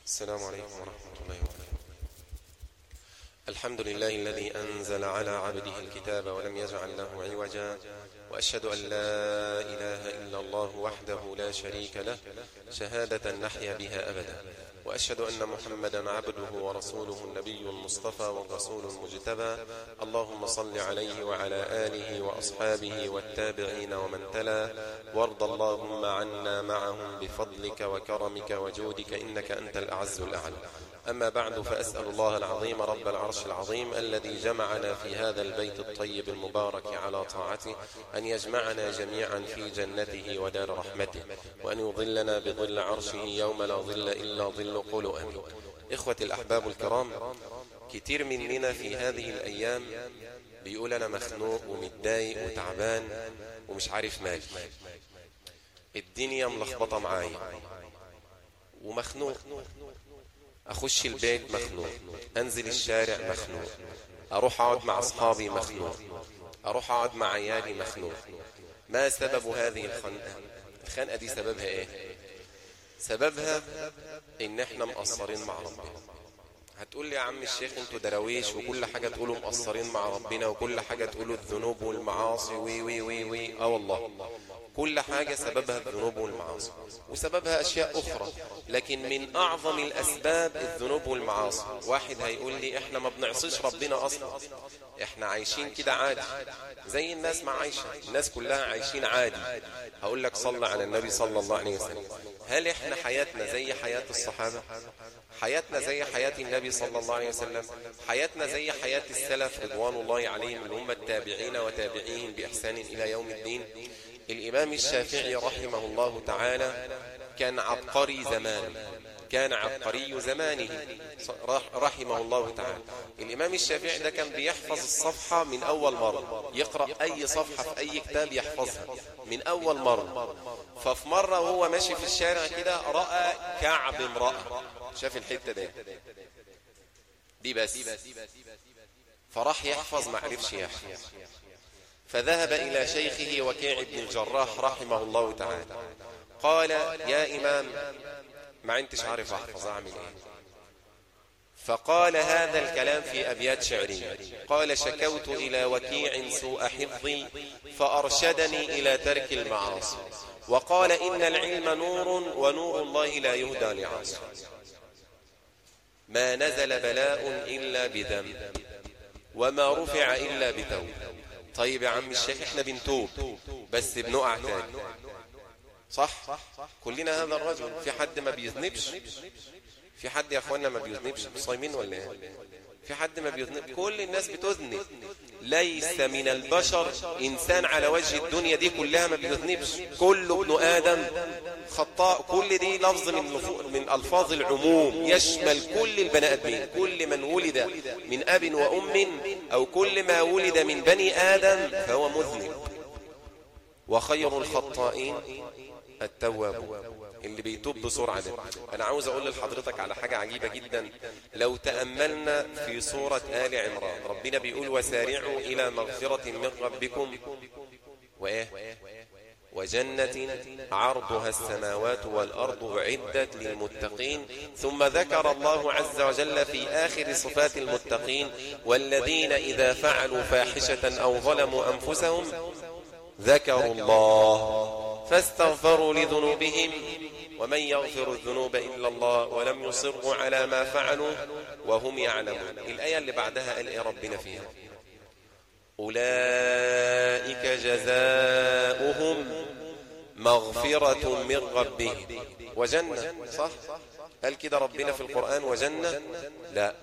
السلام عليكم ورحمة الله وبركاته الحمد لله الذي أنزل على عبده الكتاب ولم يجعل له عوجا وأشهد أن لا إله إلا الله وحده لا شريك له شهادة نحيا بها أبدا وأشهد أن محمدا عبده ورسوله النبي المصطفى والرسول المجتبى اللهم صل عليه وعلى آله وأصحابه والتابعين ومن تلا وارض اللهم عنا معهم بفضلك وكرمك وجودك إنك أنت الأعز الأعلى أما بعد فأسأل الله العظيم رب العرش العظيم الذي جمعنا في هذا البيت الطيب المبارك على طاعته أن يجمعنا جميعا في جنته ودار رحمته وأن يظلنا بظل عرشه يوم لا ظل إلا ظل قولوا أمين إخوة الأحباب الكرام كتير مننا في هذه الأيام بيقول أنا مخنوق ومتضايق وتعبان ومش عارف مالي الدنيا ملخبطة معايا ومخنوق أخش البيت مخنوق أنزل الشارع مخنوق أروح أقعد مع أصحابي مخنوق أروح أقعد مع عيالي مخنوق ما سبب هذه الخنقة الخنقة دي سببها إيه سببها إن إحنا مقصرين مع ربنا هتقول لي يا عم الشيخ انتوا درويش وكل حاجة تقولوا مقصرين مع ربنا وكل حاجة تقولوا الذنوب والمعاصي وي وي وي وي اه والله كل حاجة سببها الذنوب والمعاصي وسببها أشياء أخرى لكن من أعظم الأسباب الذنوب والمعاصي واحد هيقول لي إحنا ما بنعصيش ربنا أصلا إحنا عايشين كده عادي زي الناس ما عايشة الناس كلها عايشين عادي هقول لك صلى على النبي صلى الله عليه وسلم هل إحنا حياتنا زي حياة الصحابة حياتنا زي حياة النبي صلى الله عليه وسلم حياتنا زي حياة السلف رضوان الله عليهم اللي هم التابعين وتابعيهم بإحسان إلى يوم الدين الإمام الشافعي رحمه الله تعالى كان عبقري زمانه كان عبقري زمانه رحمه الله تعالى الإمام الشافعي ده كان بيحفظ الصفحة من أول مرة يقرأ أي صفحة في أي كتاب يحفظها من أول مرة ففي مرة وهو ماشي في الشارع كده رأى كعب امرأة شاف الحتة دي دي بس فراح يحفظ ما عرفش يحفظ فذهب إلى شيخه وكيع بن الجراح رحمه الله تعالى قال يا إمام ما انتش عارف أحفظ أعمل إيه فقال هذا الكلام في أبيات شعرية قال شكوت إلى وكيع سوء حفظي فأرشدني إلى ترك المعاصي وقال إن العلم نور ونور الله لا يهدى لعاصي ما نزل بلاء إلا بذنب وما رفع إلا بتوب طيب يا عم الشيخ احنا بنتوب بس بنقع تاني صح كلنا هذا الرجل في حد ما بيذنبش في حد يا اخوانا ما بيذنبش صايمين ولا ايه في حد ما بيذنب كل الناس بتذنب ليس من البشر انسان على وجه الدنيا دي كلها ما بيذنبش كل ابن ادم خطاء كل دي لفظ من من الفاظ العموم يشمل كل البني ادمين كل من ولد من اب وام او كل ما ولد من بني ادم فهو مذنب وخير الخطائين التواب اللي بيتوب بسرعة ده أنا عاوز أقول لحضرتك على حاجة عجيبة جدا لو تأملنا في سورة آل عمران ربنا بيقول وسارعوا إلى مغفرة من ربكم وإيه وجنة عرضها السماوات والأرض عدت للمتقين ثم ذكر الله عز وجل في آخر صفات المتقين والذين إذا فعلوا فاحشة أو ظلموا أنفسهم ذكروا الله فاستغفروا لذنوبهم ومن يغفر الذنوب إلا الله ولم يصروا على ما فعلوا وهم يعلمون الآية اللي بعدها قال إيه ربنا فيها أولئك جزاؤهم مغفرة من ربهم وجنة صح قال كده ربنا في القرآن وجنة لا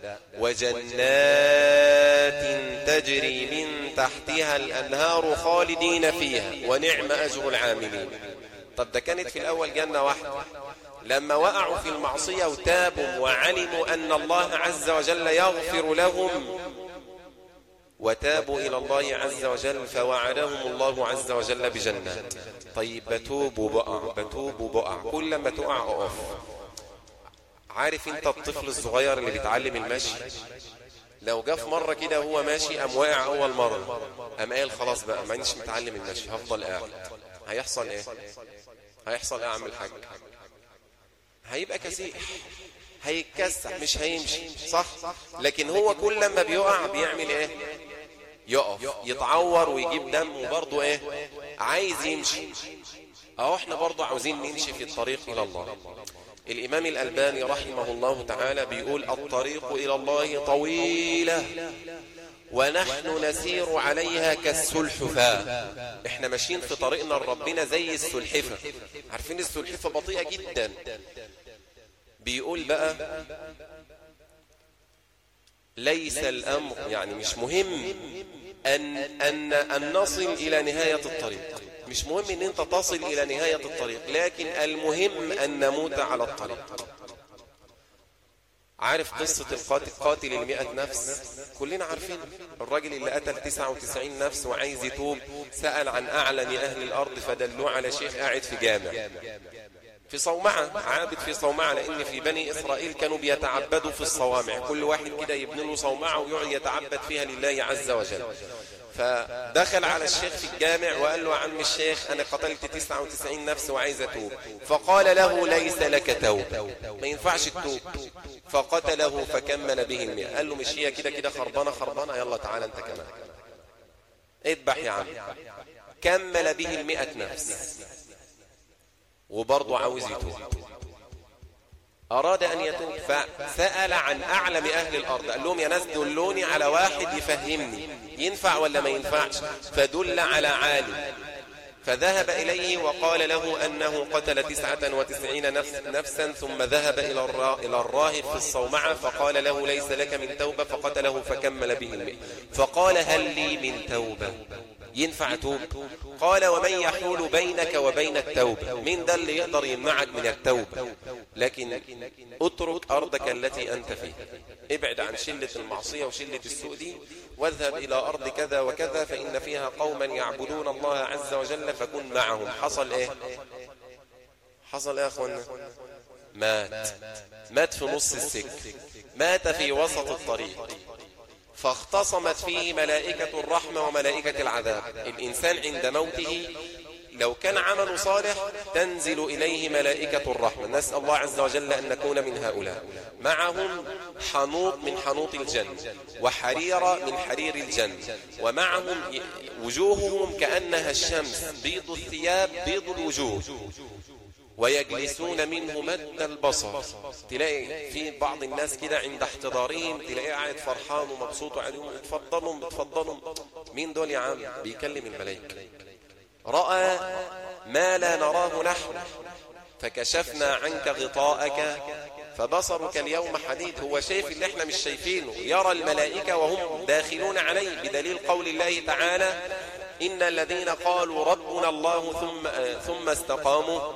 وجنات تجري من تحتها الأنهار خالدين فيها ونعم أجر العاملين طب ده كانت في الأول جنة واحدة لما وقعوا في المعصية وتابوا وعلموا أن الله عز وجل يغفر لهم وتابوا إلى الله عز وجل فوعدهم الله عز وجل بجنات طيب بتوب وبقع بتوب وبقع كل ما تقع أقف عارف انت الطفل الصغير اللي بيتعلم المشي لو جاء في مرة كده هو ماشي قام واقع أول مرة قام قال خلاص بقى ما انيش متعلم المشي هفضل قاعد هيحصل ايه هيحصل ايه اعمل حاجة هيبقى كسيح هيتكسح مش هيمشي صح لكن هو كل لما بيقع بيعمل ايه يقف يتعور ويجيب دم وبرضه ايه عايز يمشي اهو احنا برضه عاوزين نمشي في الطريق الى الله الامام الالباني رحمه الله تعالى بيقول الطريق الى الله طويلة ونحن نسير عليها كالسلحفاة احنا ماشيين في طريقنا لربنا زي السلحفة عارفين السلحفة بطيئة جدا بيقول بقى ليس الأمر يعني مش مهم أن, أن, أن نصل إلى نهاية الطريق مش مهم أن أنت تصل إلى نهاية الطريق لكن المهم أن نموت على الطريق عارف قصة القاتل قاتل المئة نفس كلنا عارفين الراجل اللي قتل 99 نفس وعايز يتوب سأل عن أعلم أهل الأرض فدلوه على شيخ قاعد في جامع في صومعة عابد في صومعة لأن في بني إسرائيل كانوا بيتعبدوا في الصوامع كل واحد كده يبني له صومعة ويقعد يتعبد فيها لله عز وجل فدخل على الشيخ في الجامع وقال له عم الشيخ أنا قتلت 99 نفس وعايز أتوب فقال له ليس لك توب ما ينفعش التوب فقتله فكمل به المئة قال له مش هي كده كده خربانة خربانة يلا تعالى انت كمان اذبح يا عم كمل به المئة نفس وبرضه عاوز يتوب أراد أن يتوب فسأل عن أعلم أهل الأرض قال لهم يا ناس دلوني على واحد يفهمني ينفع ولا ما ينفعش فدل على عالم فذهب إليه وقال له أنه قتل تسعة وتسعين نفس نفسا ثم ذهب إلى إلى الراهب في الصومعة فقال له ليس لك من توبة فقتله فكمل به المئة فقال هل لي من توبة ينفع توب قال ومن يحول بينك وبين التوبة من ده اللي يقدر يمنعك من التوبة لكن اترك أرضك التي أنت فيها ابعد عن شلة المعصية وشلة السوء دي واذهب إلى أرض كذا وكذا فإن فيها قوما يعبدون الله عز وجل فكن معهم حصل إيه حصل إيه يا أخوانا مات مات في نص السك مات في وسط الطريق فاختصمت فيه ملائكة الرحمة وملائكة العذاب الإنسان عند موته لو كان عمل صالح تنزل إليه ملائكة الرحمة نسأل الله عز وجل أن نكون من هؤلاء معهم حنوط من حنوط الجنة وحريرة من حرير الجنة ومعهم وجوههم كأنها الشمس بيض الثياب بيض الوجوه ويجلسون منه مد البصر تلاقي في بعض الناس كده عند احتضارهم تلاقيه قاعد فرحان ومبسوط وعليهم اتفضلوا اتفضلوا مين دول يا عم بيكلم الملائكة رأى ما لا نراه نحن فكشفنا عنك غطاءك فبصرك اليوم حديد هو شايف اللي احنا مش شايفينه يرى الملائكة وهم داخلون عليه بدليل قول الله تعالى إن الذين قالوا ربنا الله ثم, ثم استقاموا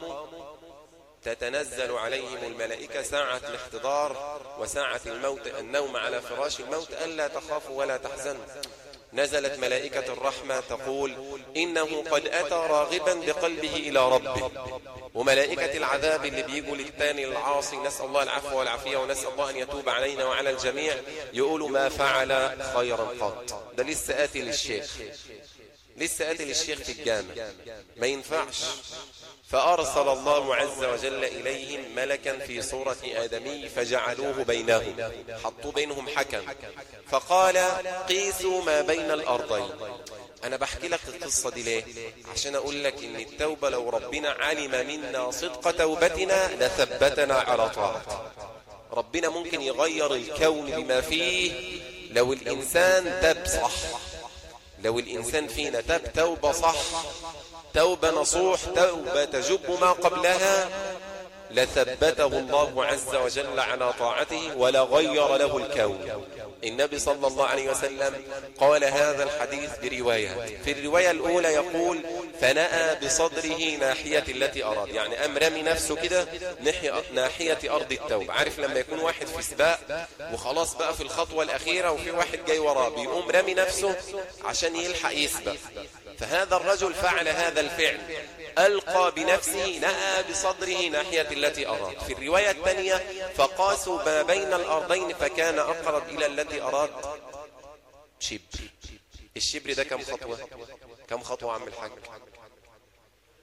تتنزل عليهم الملائكة ساعة الاحتضار وساعة الموت النوم على فراش الموت ألا تخافوا ولا تحزنوا نزلت ملائكة الرحمة تقول إنه قد أتى راغبا بقلبه إلى ربه وملائكة العذاب اللي بيجوا للتاني العاصي نسأل الله العفو والعافية ونسأل الله أن يتوب علينا وعلى الجميع يقولوا ما فعل خيرا قط ده لسه آتي للشيخ لسه آتي للشيخ في الجامع ما ينفعش فأرسل الله عز وجل إليهم ملكا في صورة آدمي فجعلوه بينهم حطوا بينهم حكم فقال قيسوا ما بين الأرضين أنا بحكي لك القصة دي ليه عشان أقول لك إن التوبة لو ربنا علم منا صدق توبتنا لثبتنا على طاعته ربنا ممكن يغير الكون بما فيه لو الإنسان تاب صح لو الإنسان فينا تاب توبة صح توبة نصوح توبة تجب ما قبلها لثبته الله عز وجل على طاعته ولغير له الكون النبي صلى الله عليه وسلم قال هذا الحديث برواية في الرواية الأولى يقول فنأى بصدره ناحية التي أراد يعني أم رمي نفسه كده ناحية أرض التوبة عارف لما يكون واحد في سباق وخلاص بقى في الخطوة الأخيرة وفي واحد جاي وراه بيقوم رمي نفسه عشان يلحق يسبق فهذا الرجل فعل هذا الفعل ألقى بنفسه نأى بصدره ناحية التي أراد في الرواية الثانية فقاسوا ما بين الأرضين فكان أقرب إلى التي أراد شبر الشبر ده كم خطوة كم خطوة عم الحاج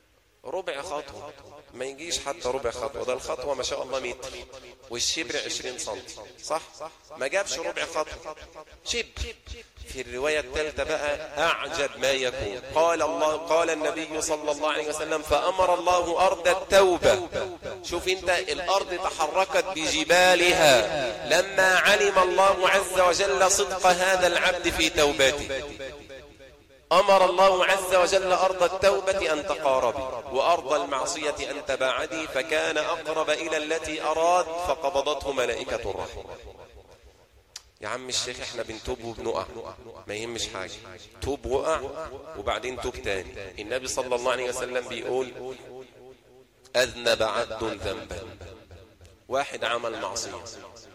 ربع خطوة ما يجيش حتى ربع خطوة ده الخطوة ما شاء الله متر والشبر عشرين سنتي صح ما جابش ربع خطوة شبر في الرواية الثالثة بقى أعجب ما يكون قال الله قال النبي صلى الله عليه وسلم فأمر الله أرض التوبة شوف انت الأرض تحركت بجبالها لما علم الله عز وجل صدق هذا العبد في توبته أمر الله عز وجل أرض التوبة أن تقاربي وأرض المعصية أن تباعدي فكان أقرب إلى التي أراد فقبضته ملائكة الرحمة يا عم الشيخ احنا بنتوب وبنقع ما يهمش حاجة توب وقع وبعدين توب تاني النبي صلى الله عليه وسلم بيقول أذنب عبد ذنبا واحد عمل معصية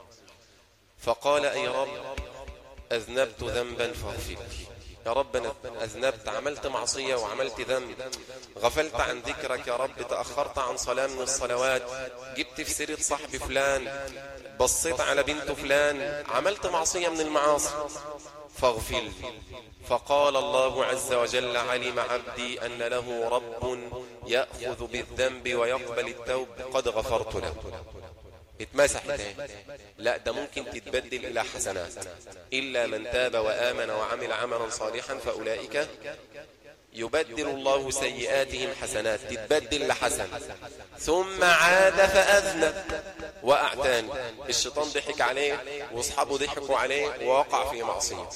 فقال أي رب أذنبت ذنبا فاغفر لي يا رب أنا أذنبت عملت معصية وعملت ذنب غفلت عن ذكرك يا رب تأخرت عن صلاة من الصلوات جبت في سيرة صاحب فلان بصيت على بنت فلان عملت معصية من المعاصي فاغفر لي فقال الله عز وجل علم عبدي أن له رب يأخذ بالذنب ويقبل التوب قد غفرت له اتمسح تاني لا ده ممكن تتبدل إلى حسنات إلا من تاب وآمن وعمل عملا صالحا فأولئك يبدل الله سيئاتهم حسنات تتبدل لحسن ثم عاد فأذنب وقع تاني الشيطان ضحك عليه واصحابه ضحكوا عليه ووقع في معصية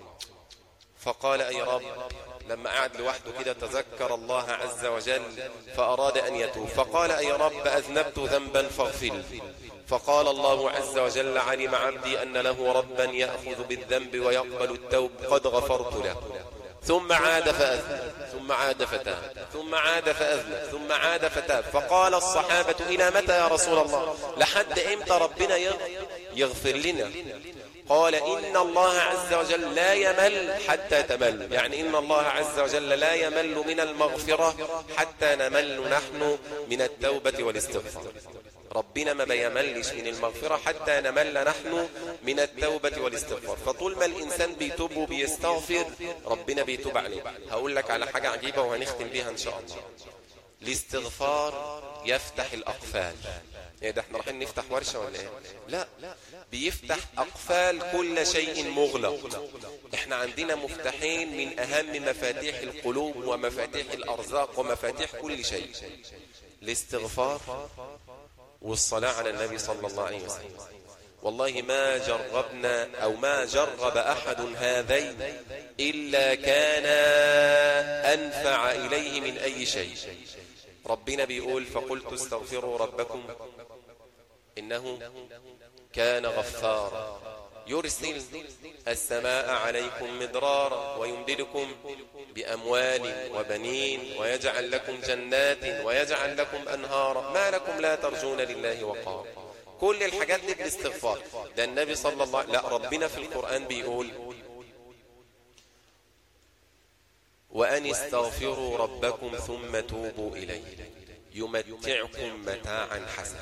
فقال أي رب لما قعد لوحده كده تذكر الله عز وجل فأراد أن يتوب فقال أي رب أذنبت ذنبا فاغفر فقال الله عز وجل علم عبدي أن له ربا يأخذ بالذنب ويقبل التوب قد غفرت له ثم عاد فأذنب ثم عاد فتاب ثم عاد فأذنب ثم عاد فتاب فقال الصحابة إلى متى يا رسول الله لحد إمتى ربنا يغفر لنا قال إن الله عز وجل لا يمل حتى تمل يعني إن الله عز وجل لا يمل من المغفرة حتى نمل نحن من التوبة والاستغفار ربنا ما بيملش من المغفرة حتى نمل نحن من التوبة والاستغفار فطول ما الإنسان بيتوب وبيستغفر ربنا بيتوب عليه هقول لك على حاجة عجيبة وهنختم بيها إن شاء الله الاستغفار يفتح الأقفال ايه ده احنا رايحين نفتح ورشة ولا ايه لا بيفتح أقفال كل شيء مغلق احنا عندنا مفتاحين من أهم مفاتيح القلوب ومفاتيح الأرزاق ومفاتيح كل شيء الاستغفار والصلاة على النبي صلى الله عليه وسلم والله ما جربنا أو ما جرب أحد هذين إلا كان أنفع إليه من أي شيء ربنا بيقول فقلت استغفروا ربكم إنه كان غفارا يرسل السماء عليكم مدرارا ويمددكم بأموال وبنين ويجعل لكم جنات ويجعل لكم أنهارا ما لكم لا ترجون لله وقارا كل الحاجات دي بالاستغفار ده النبي صلى الله عليه لا ربنا في القرآن بيقول وأن استغفروا ربكم ثم توبوا إليه يمتعكم متاعا حسنا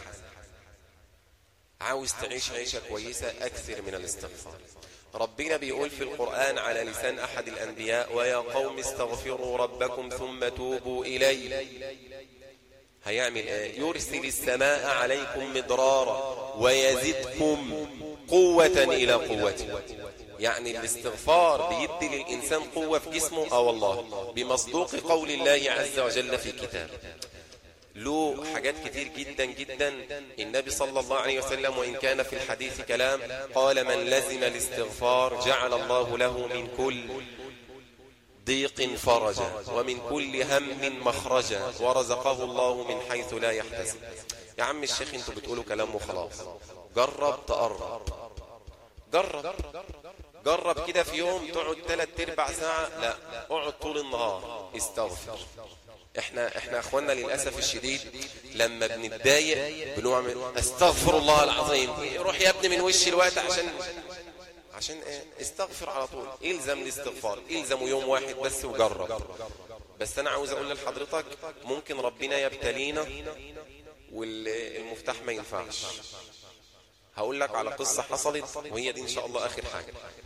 عاوز تعيش عيشة كويسة أكثر من الاستغفار ربنا بيقول في القرآن على لسان أحد الأنبياء ويا قوم استغفروا ربكم ثم توبوا إليه هيعمل ايه يرسل السماء عليكم مدرارا ويزدكم قوة إلى قوته يعني الاستغفار بيدي للإنسان قوة في جسمه آه والله بمصدوق قول الله عز وجل في كتابه له حاجات كتير جدا جدا النبي صلى الله عليه وسلم وإن كان في الحديث كلام قال من لزم الاستغفار جعل الله له من كل ضيق فرجا ومن كل هم مخرجا ورزقه الله من حيث لا يحتسب يا عم الشيخ انتوا بتقولوا كلام وخلاص جرب تقرب جرب جرب كده في يوم تقعد ثلاث ارباع ساعة لا اقعد طول النهار استغفر احنا احنا اخواننا للاسف الشديد لما بنتضايق بنعمل استغفر الله العظيم روح يا ابني من وشي الوقت عشان عشان ايه استغفر على طول الزم الاستغفار الزموا يوم واحد بس وجرب بس انا عاوز اقول لحضرتك ممكن ربنا يبتلينا والمفتاح ما ينفعش هقول لك على قصة حصلت وهي دي ان شاء الله اخر حاجة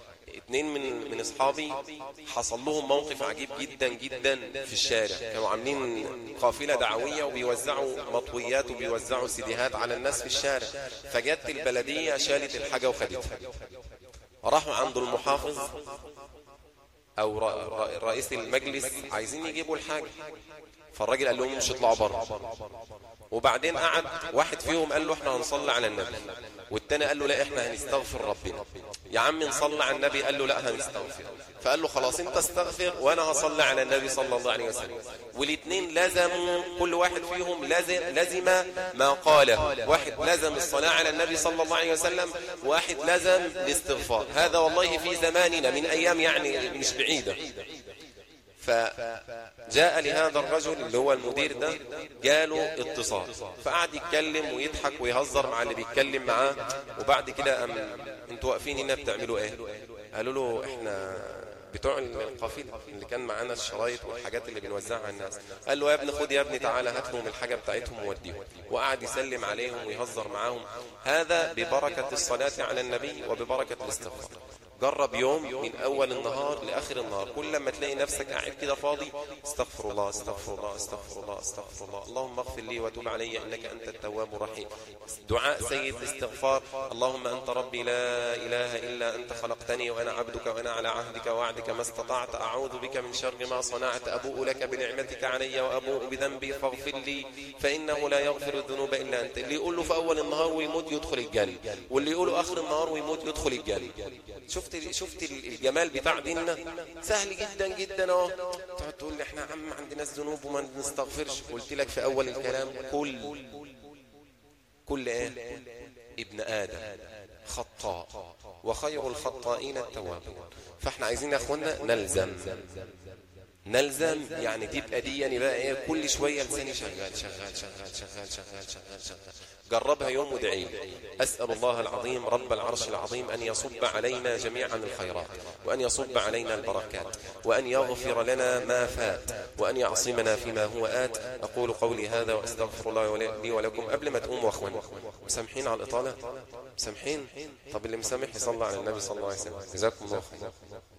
اتنين من من اصحابي حصل لهم موقف عجيب جدا جدا في الشارع كانوا عاملين قافله دعويه وبيوزعوا مطويات وبيوزعوا سيديهات على الناس في الشارع فجت البلديه شالت الحاجه وخدتها راحوا عند المحافظ او رئيس المجلس عايزين يجيبوا الحاجه فالراجل قال لهم مش اطلعوا بره وبعدين قعد واحد فيهم قال له احنا هنصلي على النبي والتاني قال له لا احنا هنستغفر ربنا يا عم نصلي على النبي قال له لا هنستغفر فقال له خلاص انت استغفر وانا هصلي على النبي صلى الله عليه وسلم والاثنين لزموا كل واحد فيهم لازم لزم ما قاله واحد لزم الصلاة على النبي صلى الله عليه وسلم واحد لزم الاستغفار هذا والله في زماننا من ايام يعني مش بعيدة فجاء لهذا الرجل اللي هو المدير ده جاله اتصال فقعد يتكلم ويضحك ويهزر مع اللي بيتكلم معاه وبعد كده أم انتوا واقفين هنا بتعملوا ايه قالوا له احنا بتوع القافله اللي كان معانا الشرايط والحاجات اللي بنوزعها على الناس قال له يا ابني خد يا ابني تعالى هات لهم الحاجه بتاعتهم ووديهم وقعد يسلم عليهم ويهزر معاهم هذا ببركه الصلاه على النبي وببركه الاستغفار جرب يوم من أول النهار لآخر النهار كل لما تلاقي نفسك قاعد كده فاضي استغفر الله استغفر الله استغفر الله استغفر الله اللهم اغفر لي وتب علي إنك أنت التواب الرحيم دعاء سيد الاستغفار اللهم أنت ربي لا إله إلا أنت خلقتني وأنا عبدك وأنا على عهدك ووعدك ما استطعت أعوذ بك من شر ما صنعت أبوء لك بنعمتك علي وأبوء بذنبي فاغفر لي فإنه لا يغفر الذنوب إلا أنت اللي يقول له في أول النهار ويموت يدخل الجنة واللي يقول له آخر النهار ويموت يدخل الجنة شوف شفت شفت الجمال بتاع ديننا سهل جدا جدا اهو تقعد تقول لي احنا عم عندنا الذنوب وما نستغفرش قلت لك في اول الكلام كل كل ايه ابن ادم خطاء وخير الخطائين التوابون فاحنا عايزين يا اخوانا نلزم نلزم يعني تبقى دي يعني بقى ايه كل شويه لساني شغال شغال شغال شغال شغال شغال شغال جربها يوم ودعي أسأل الله العظيم رب العرش العظيم أن يصب علينا جميعا الخيرات وأن يصب علينا البركات وأن يغفر لنا ما فات وأن يعصمنا فيما هو آت أقول قولي هذا وأستغفر الله لي ولكم قبل ما تقوموا أخوان مسامحين على الإطالة مسامحين طب اللي مسامح يصلى على النبي صلى الله عليه وسلم جزاكم الله خير